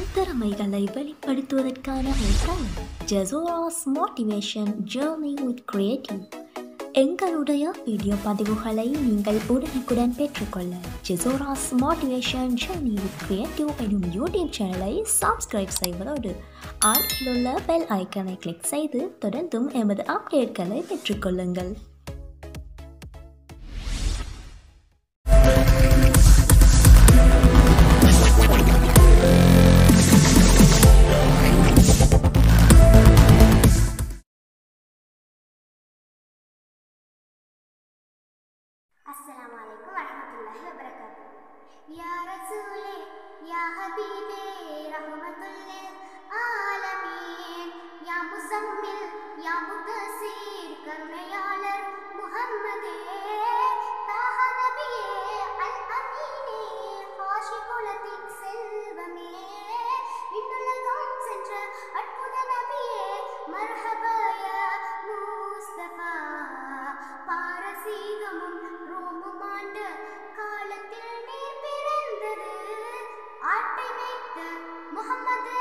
திறமைகளை வெளிப்படுத்துவதற்கான ஒரு தளம் ஜெசோராஸ் மோட்டிவேஷன் ஜேர்னி வித் கிரியேட்டிவ் எங்களுடைய வீடியோ பதிவுகளை நீங்கள் உடனுக்குடன் பெற்றுக்கொள்ள ஜெசோராஸ் மோட்டிவேஷன் ஜேர்னி வித் கிரியேட்டிவ் எனும் யூடியூப் சேனலை சப்ஸ்கிரைப் செய்வதோடு அருகில் உள்ள பெல் ஐக்கனை கிளிக் செய்து தொடர்ந்தும் எமது அப்டேட்களை பெற்றுக்கொள்ளுங்கள் السلام عليكم ورحمة الله وبركاته يا رسولي يا حبيبي رحمة للعالمين يا مزمل يا مدسير கருணையாளர் முஹம்மதே தாஹ நபியே அல் அமீனே ஹாஷி குலத்தின் செல்வமே விண்ணுலகம் சென்ற அற்புத நபியே மர்ஹபாயா முஸ்தபா பாரசீகமும் ரோமும் ஆண்ட காலத்தில் நீர் பிறந்தது ஆட்டை மேய்த்த முகமது